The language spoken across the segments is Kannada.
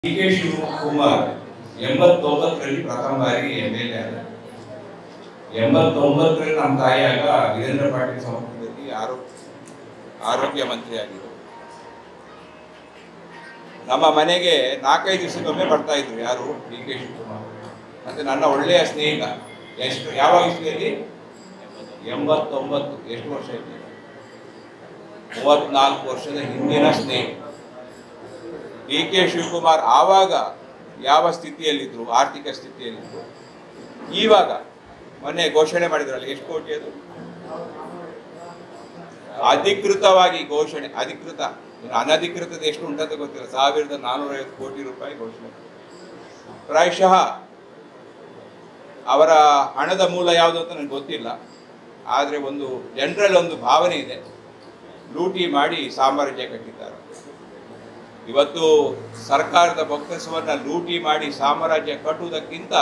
ಡಿ ಕೆ ಶಿವಕುಮಾರ್ ಎಂಬತ್ತೊಂಬತ್ತರಲ್ಲಿ ಪ್ರಥಮ ಬಾರಿ ಎಂ ಎಲ್ ಎ ಆದ ಎಂಬತ್ತೊಂಬತ್ತರಲ್ಲಿ ನಮ್ಮ ತಾಯಿಯಾಗ ವೀರೇಂದ್ರ ಪಾಟೀಲ್ ಸಂಪುಟದಲ್ಲಿ ಆರೋಗ್ಯ ಆರೋಗ್ಯ ಮಂತ್ರಿ ಆಗಿದ್ರು ನಮ್ಮ ಮನೆಗೆ ನಾಲ್ಕೈದು ದಿವಸಕ್ಕೊಮ್ಮೆ ಬರ್ತಾ ಇದ್ರು ಯಾರು ಡಿ ಕೆ ಶಿವಕುಮಾರ್ ಮತ್ತೆ ನನ್ನ ಒಳ್ಳೆಯ ಸ್ನೇಹಿತ ಎಷ್ಟು ಯಾವ ಇಸ್ವಿಯಲ್ಲಿ ಎಂಬತ್ತೊಂಬತ್ತು ಎಷ್ಟು ವರ್ಷ ಇತ್ತು ಮೂವತ್ನಾಲ್ಕು ವರ್ಷದ ಹಿಂದಿನ ಸ್ನೇಹಿತ ಡಿ ಕೆ ಶಿವಕುಮಾರ್ ಆವಾಗ ಯಾವ ಸ್ಥಿತಿಯಲ್ಲಿದ್ರು ಆರ್ಥಿಕ ಸ್ಥಿತಿಯಲ್ಲಿದ್ರು ಇವಾಗ ಮೊನ್ನೆ ಘೋಷಣೆ ಮಾಡಿದ್ರಲ್ಲ ಎಷ್ಟು ಕೋಟಿ ಅದು ಅಧಿಕೃತವಾಗಿ ಘೋಷಣೆ ಅಧಿಕೃತ ಇನ್ನು ಅನಧಿಕೃತದ ಎಷ್ಟು ಉಂಟಂತ ಗೊತ್ತಿಲ್ಲ ಸಾವಿರದ ನಾನ್ನೂರೈವತ್ತು ಕೋಟಿ ರೂಪಾಯಿ ಘೋಷಣೆ ಪ್ರಾಯಶಃ ಅವರ ಹಣದ ಮೂಲ ಯಾವುದು ಅಂತ ನನಗೆ ಗೊತ್ತಿಲ್ಲ ಆದರೆ ಒಂದು ಜನರಲ್ ಒಂದು ಭಾವನೆ ಇದೆ ಲೂಟಿ ಮಾಡಿ ಸಾಮ್ರಾಜ್ಯ ಕಟ್ಟಿದ್ದಾರೆ ಇವತ್ತು ಸರ್ಕಾರದ ಬೊಕ್ಕಸವನ್ನ ಲೂಟಿ ಮಾಡಿ ಸಾಮ್ರಾಜ್ಯ ಕಟ್ಟುವುದಕ್ಕಿಂತ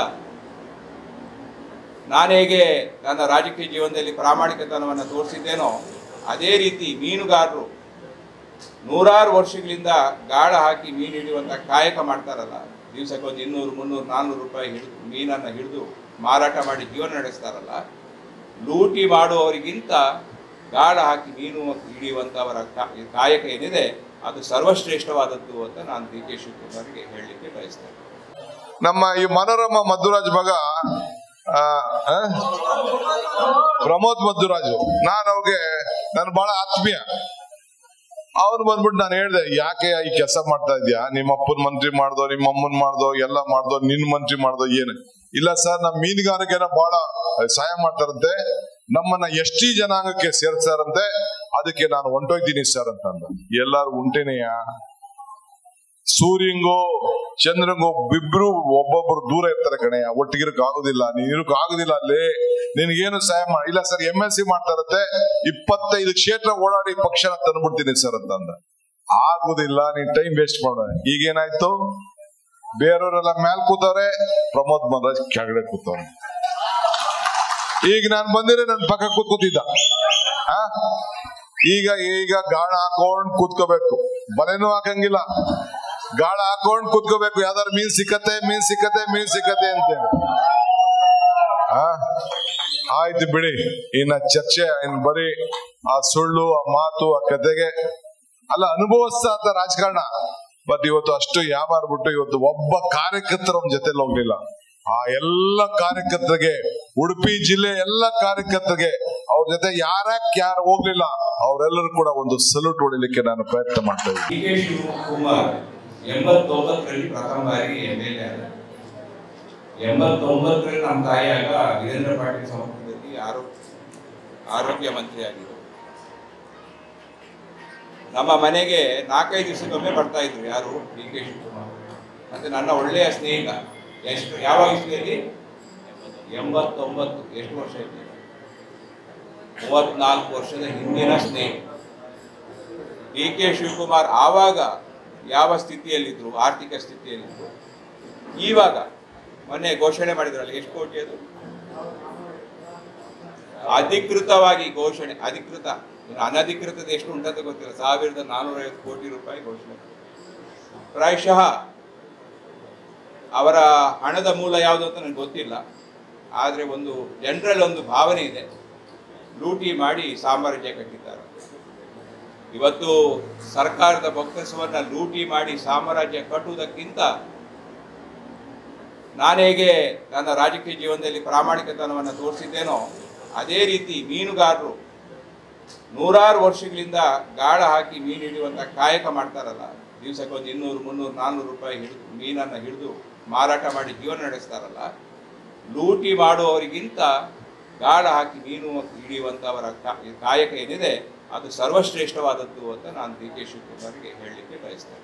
ನಾನು ಹೇಗೆ ನನ್ನ ರಾಜಕೀಯ ಜೀವನದಲ್ಲಿ ಪ್ರಾಮಾಣಿಕತನವನ್ನು ತೋರಿಸಿದ್ದೇನೋ ಅದೇ ರೀತಿ ಮೀನುಗಾರರು ನೂರಾರು ವರ್ಷಗಳಿಂದ ಗಾಳ ಹಾಕಿ ಮೀನು ಹಿಡಿಯುವಂಥ ಕಾಯಕ ಮಾಡ್ತಾರಲ್ಲ ದಿವಸಕ್ಕೆ ಒಂದು ಇನ್ನೂರು ಮುನ್ನೂರು ನಾನ್ನೂರು ರೂಪಾಯಿ ಹಿಡಿದು ಮೀನನ್ನು ಹಿಡಿದು ಮಾರಾಟ ಮಾಡಿ ಜೀವನ ನಡೆಸ್ತಾರಲ್ಲ ಲೂಟಿ ಮಾಡುವವರಿಗಿಂತ ಗಾಳ ಹಾಕಿ ಮೀನು ಹಿಡಿಯುವಂಥವರ ಕಾ- ಕಾಯಕ ಏನಿದೆ ಅದು ಸರ್ವಶ್ರೇಷ್ಠವಾದದ್ದು ಅಂತ ನಾನು ಡಿ ಕೆ ಶಿವಕುಮಾರ್ಗೆ ಹೇಳಲಿಕ್ಕೆ ಬಯಸ್ತೇನೆ ನಮ್ಮ ಈ ಮನೋರಮ ಮಧುರಾಜ್ ಮಗ ಆ, ಆ? ಪ್ರಮೋದ್ ಮಧುರಾಜು ನಾನು ಅವ್ಗೆ ನಾನು ಬಹಳ ಆತ್ಮೀಯ ಅವನು ಬಂದ್ಬಿಟ್ಟು ನಾನು ಹೇಳ್ದೆ ಯಾಕೆ ಈ ಕೆಲಸ ಮಾಡ್ತಾ ಇದ್ಯಾ ನಿಮ್ಮ ಅಪ್ಪನ ಮಂತ್ರಿ ಮಾಡ್ದೋ ನಿಮ್ಮ ಅಮ್ಮನ್ ಮಾಡ್ದೋ ಎಲ್ಲ ಮಾಡ್ದೋ ನಿನ್ ಮಂತ್ರಿ ಮಾಡ್ದೋ ಏನು ಇಲ್ಲ ಸರ್ ನಮ್ಮ ಮೀನುಗಾರಿಕೆನ ಬಹಳ ಸಹಾಯ ಮಾಡ್ತಾರಂತೆ ನಮ್ಮನ್ನ ಎಷ್ಟಿ ಜನಾಂಗಕ್ಕೆ ಸೇರ್ಸಾರಂತೆ ಅದಕ್ಕೆ ನಾನು ಹೊಂಟೋಗ್ತೀನಿ ಸರ್ ಅಂತ ಅಂದ ಎಲ್ಲಾರು ಉಂಟೇನೆಯ ಸೂರ್ಯಂಗೋ ಚಂದ್ರಂಗೋ ಇಬ್ರು ಒಬ್ಬೊಬ್ರು ದೂರ ಇರ್ತಾರೆ ಕಣೆಯ ಒಟ್ಟಿಗಿರಕ್ ಆಗುದಿಲ್ಲ ನೀನ್ ಇರಕ್ ಆಗುದಿಲ್ಲ ಅಲ್ಲಿ ನಿನ್ಗೇನು ಸಹಾಯ ಮಾಡ ಇಲ್ಲ ಸರ್ ಎಂ ಎಲ್ ಸಿ ಮಾಡ್ತಾರತ್ತೆ ಇಪ್ಪತ್ತೈದು ಕ್ಷೇತ್ರ ಓಡಾಡಿ ಪಕ್ಷನ ತಂದ್ಬಿಡ್ತೀನಿ ಸರ್ ಅಂತ ಅಂದ ಆಗುದಿಲ್ಲ ನೀನ್ ಟೈಮ್ ವೇಸ್ಟ್ ಮಾಡ ಈಗೇನಾಯ್ತು ಬೇರೆಯವರೆಲ್ಲ ಮ್ಯಾಲ್ ಕೂತವ್ರೆ ಪ್ರಮೋದ್ ಮಹಾರಾಜ್ ಕೆಳಗಡೆ ಕೂತವ್ರೆ ಈಗ ನಾನ್ ಬಂದಿದ್ರೆ ನನ್ ಪಕ್ಕ ಕೂತ್ ಕೂತಿದ್ದ ಆ? ಈಗ ಈಗ ಗಾಳ ಹಾಕೊಂಡ್ ಕೂತ್ಕೋಬೇಕು ಬಲೆನೂ ಹಾಕಂಗಿಲ್ಲ ಗಾಳ ಹಾಕೊಂಡ್ ಕೂತ್ಕೋಬೇಕು ಯಾವ್ದಾರು ಮೀನ್ ಸಿಕ್ಕತ್ತೆ ಮೀನ್ ಸಿಕ್ಕತ್ತೆ ಮೀನ್ ಸಿಕ್ಕತ್ತೆ ಅಂತೇಳಿ ಆ ಆಯ್ತು ಬಿಡಿ ಇನ್ನ ಚರ್ಚೆ ಇನ್ ಬರೀ ಆ ಸುಳ್ಳು ಆ ಮಾತು ಆ ಕತೆಗೆ ಅಲ್ಲ ಅನುಭವಸ್ಥ ಅಂತ ರಾಜಕಾರಣ ಬಟ್ ಇವತ್ತು ಅಷ್ಟು ಯಾಮಾರ್ಬಿಟ್ಟು ಇವತ್ತು ಒಬ್ಬ ಕಾರ್ಯಕರ್ತರ ಒಂದ್ ಜೊತೆಲಿ ಹೋಗ್ಲಿಲ್ಲ ಆ ಎಲ್ಲ ಕಾರ್ಯಕರ್ತರಿಗೆ ಉಡುಪಿ ಜಿಲ್ಲೆ ಎಲ್ಲ ಕಾರ್ಯಕರ್ತರಿಗೆ ಅವ್ರ ಜೊತೆ ಯಾರ್ಯಾಕ್ ಯಾರು ಹೋಗ್ಲಿಲ್ಲ ಅವರೆಲ್ಲರೂ ಕೂಡ ಒಂದು ಸಲ್ಯೂಟ್ ಹೊಡಿಲಿಕ್ಕೆ ನಾನು ಪ್ರಯತ್ನ ಮಾಡ್ತಾ ಇದ್ದೀನಿ ಡಿ ಕೆ ಶಿವಕುಮಾರ್ ಎಂಬತ್ತೊಂಬತ್ತರಲ್ಲಿ ಪ್ರಥಮ ಬಾರಿ ಎಂ ಎಲ್ ಎ ಆದ ಎಂಬತ್ತೊಂಬತ್ತರಲ್ಲಿ ನಮ್ಮ ತಾಯಿಯಾಗ ವೀರೇಂದ್ರ ಪಾಟೀಲ್ ಸಂಪುಟದಲ್ಲಿ ಆರೋಗ್ಯ ಆರೋಗ್ಯ ಮಂತ್ರಿ ಆಗಿದ್ರು ನಮ್ಮ ಮನೆಗೆ ನಾಲ್ಕೈದು ದಿವಸಕ್ಕೊಮ್ಮೆ ಬರ್ತಾ ಇದ್ರು ಯಾರು ಡಿ ಕೆ ಶಿವಕುಮಾರ್ ಮತ್ತೆ ನನ್ನ ಒಳ್ಳೆಯ ಸ್ನೇಹಿತ ಎಷ್ಟು ಯಾವ ಇಸ್ವಿಯಲ್ಲಿ ಎಂಬತ್ತೊಂಬತ್ತು ಎಷ್ಟು ವರ್ಷ ಇತ್ತು ಮೂವತ್ನಾಲ್ಕು ವರ್ಷದ ಹಿಂದಿನ ಸ್ನೇಹಿತ ಡಿ ಕೆ ಶಿವಕುಮಾರ್ ಆವಾಗ ಯಾವ ಸ್ಥಿತಿಯಲ್ಲಿದ್ರು ಆರ್ಥಿಕ ಸ್ಥಿತಿಯಲ್ಲಿದ್ರು ಇವಾಗ ಮೊನ್ನೆ ಘೋಷಣೆ ಮಾಡಿದ್ರಲ್ಲ ಎಷ್ಟು ಕೋಟಿ ಅದು ಅಧಿಕೃತವಾಗಿ ಘೋಷಣೆ ಅಧಿಕೃತ ಇನ್ನು ಅನಧಿಕೃತದ ಎಷ್ಟು ಉಂಟಂತ ಗೊತ್ತಿಲ್ಲ ಸಾವಿರದ ನಾನ್ನೂರೈವತ್ತು ಕೋಟಿ ರೂಪಾಯಿ ಘೋಷಣೆ ಪ್ರಾಯಶಃ ಅವರ ಹಣದ ಮೂಲ ಯಾವುದು ಅಂತ ನನಗೆ ಗೊತ್ತಿಲ್ಲ ಆದರೆ ಒಂದು ಜನರಲ್ ಒಂದು ಭಾವನೆ ಇದೆ ಲೂಟಿ ಮಾಡಿ ಸಾಮ್ರಾಜ್ಯ ಕಟ್ಟಿದ್ದಾರೆ ಇವತ್ತು ಸರ್ಕಾರದ ಬೊಕ್ಕಸವನ್ನ ಲೂಟಿ ಮಾಡಿ ಸಾಮ್ರಾಜ್ಯ ಕಟ್ಟುವುದಕ್ಕಿಂತ ನಾನು ಹೇಗೆ ನನ್ನ ರಾಜಕೀಯ ಜೀವನದಲ್ಲಿ ಪ್ರಾಮಾಣಿಕತನವನ್ನು ತೋರಿಸಿದ್ದೇನೋ ಅದೇ ರೀತಿ ಮೀನುಗಾರರು ನೂರಾರು ವರ್ಷಗಳಿಂದ ಗಾಳ ಹಾಕಿ ಮೀನು ಹಿಡಿಯುವಂಥ ಕಾಯಕ ಮಾಡ್ತಾರಲ್ಲ ದಿವಸಕ್ಕೆ ಒಂದು ಇನ್ನೂರು ಮುನ್ನೂರು ನಾನ್ನೂರು ರೂಪಾಯಿ ಹಿಡಿದು ಮೀನನ್ನು ಹಿಡಿದು ಮಾರಾಟ ಮಾಡಿ ಜೀವನ ನಡೆಸ್ತಾರಲ್ಲ ಲೂಟಿ ಮಾಡುವವರಿಗಿಂತ ಗಾಳ ಹಾಕಿ ಮೀನು ಹಿಡಿಯುವಂಥವರ ಕಾ- ಕಾಯಕ ಏನಿದೆ ಅದು ಸರ್ವಶ್ರೇಷ್ಠವಾದದ್ದು ಅಂತ ನಾನು ಡಿ ಕೆ ಶಿವಕುಮಾರ್ಗೆ ಹೇಳಲಿಕ್ಕೆ ಬಯಸ್ತೇನೆ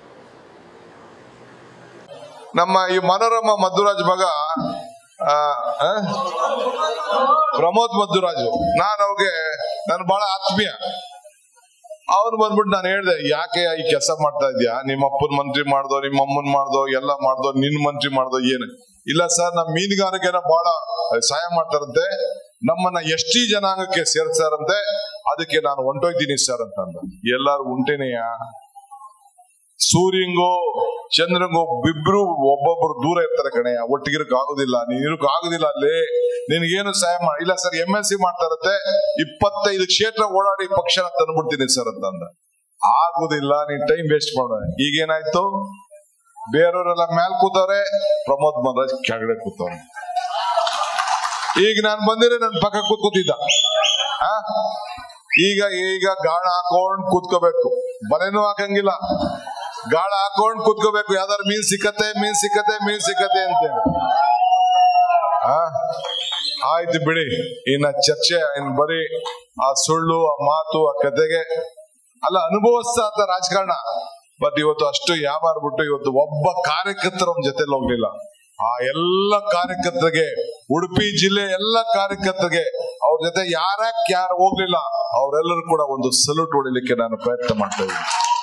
ನಮ್ಮ ಈ ಮನೋರಮ ಮಧುರಾಜ್ ಮಗ ಆ, ಆ? ಪ್ರಮೋದ್ ಮಧುರಾಜು ನಾನು ಅವ್ಗೆ ನಾನು ಬಹಳ ಆತ್ಮೀಯ ಅವನು ಬಂದ್ಬಿಟ್ಟು ನಾನು ಹೇಳ್ದೆ ಯಾಕೆ ಈ ಕೆಲಸ ಮಾಡ್ತಾ ಇದ್ಯಾ ನಿಮ್ಮ ಅಪ್ಪನ ಮಂತ್ರಿ ಮಾಡ್ದೋ ನಿಮ್ಮ ಅಮ್ಮನ್ ಮಾಡ್ದೋ ಎಲ್ಲ ಮಾಡ್ದೋ ನಿನ್ ಮಂತ್ರಿ ಮಾಡ್ದೋ ಏನು ಇಲ್ಲ ಸರ್ ನಮ್ಮ ಮೀನುಗಾರಿಕೆನ ಬಹಳ ಸಹಾಯ ಮಾಡ್ತಾರಂತೆ ನಮ್ಮನ್ನ ಎಷ್ಟಿ ಜನಾಂಗಕ್ಕೆ ಸೇರ್ಸಾರಂತೆ ಅದಕ್ಕೆ ನಾನು ಹೊಂಟೋಗ್ತೀನಿ ಸರ್ ಅಂತ ಅಂದ ಎಲ್ಲಾರು ಉಂಟೇನೆಯ ಸೂರ್ಯಂಗೋ ಚಂದ್ರಂಗೋ ಇಬ್ರು ಒಬ್ಬೊಬ್ರು ದೂರ ಇರ್ತಾರೆ ಕಣಯ್ಯ ಒಟ್ಟಿಗಿರಕ್ ಆಗುದಿಲ್ಲ ನೀನ್ ಇರಕ್ ಆಗುದಿಲ್ಲ ಅಲ್ಲಿ ನಿನ್ಗೇನು ಸಹಾಯ ಮಾಡಿ ಇಲ್ಲ ಸರ್ ಎಂ ಎಲ್ ಸಿ ಮಾಡ್ತಾ ಇರತ್ತೆ ಇಪ್ಪತ್ತೈದು ಕ್ಷೇತ್ರ ಓಡಾಡಿ ಪಕ್ಷನ ತಂದ್ಬಿಡ್ತೀನಿ ಸರ್ ಅಂತಂದ ಆಗುದಿಲ್ಲ ನೀನ್ ಟೈಮ್ ವೇಸ್ಟ್ ಮಾಡ ಈಗೇನಾಯ್ತು ಬೇರೆಯವರೆಲ್ಲ ಮೇಲ್ ಕೂತವ್ರೆ ಪ್ರಮೋದ್ ಮಹಾರಾಜ್ ಕೆಳಗಡೆ ಕೂತವ್ರೆ ಈಗ ನಾನ್ ಬಂದಿದ್ರೆ ನನ್ ಪಕ್ಕ ಕೂತ್ ಕೂತಿದ್ದ ಆ? ಈಗ ಈಗ ಗಾಳ ಹಾಕೊಂಡ್ ಕೂತ್ಕೋಬೇಕು ಬಲೆನೂ ಹಾಕಂಗಿಲ್ಲ ಗಾಳ ಹಾಕೊಂಡ್ ಕೂತ್ಕೋಬೇಕು ಯಾವ್ದಾರು ಮೀನ್ ಸಿಕ್ಕತ್ತೆ ಮೀನ್ ಸಿಕ್ಕತ್ತೆ ಮೀನ್ ಸಿಕ್ಕತ್ತೆ ಅಂತೇಳಿ ಆ ಆಯ್ತು ಬಿಡಿ ಇನ್ನ ಚರ್ಚೆ ಇನ್ ಬರೀ ಆ ಸುಳ್ಳು ಆ ಮಾತು ಆ ಕತೆಗೆ ಅಲ್ಲ ಅನುಭವಿಸ್ತಾ ಅಂತ ರಾಜಕಾರಣ ಬಟ್ ಇವತ್ತು ಅಷ್ಟು ಯಾವಾರ್ಬಿಟ್ಟು ಇವತ್ತು ಒಬ್ಬ ಕಾರ್ಯಕರ್ತರ ಜೊತೆಲಿ ಹೋಗ್ಲಿಲ್ಲ ಆ ಎಲ್ಲ ಕಾರ್ಯಕರ್ತರಿಗೆ ಉಡುಪಿ ಜಿಲ್ಲೆ ಎಲ್ಲ ಕಾರ್ಯಕರ್ತರಿಗೆ ಅವ್ರ ಜೊತೆ ಯಾರ್ಯಾಕ್ ಯಾರು ಹೋಗ್ಲಿಲ್ಲ ಅವರೆಲ್ಲರೂ ಕೂಡ ಒಂದು ಸಲ್ಯೂಟ್ ಹೊಡಿಲಿಕ್ಕೆ ನಾನು ಪ್ರಯತ್ನ ಮಾಡ್ತಾ ಇದ್ದೀನಿ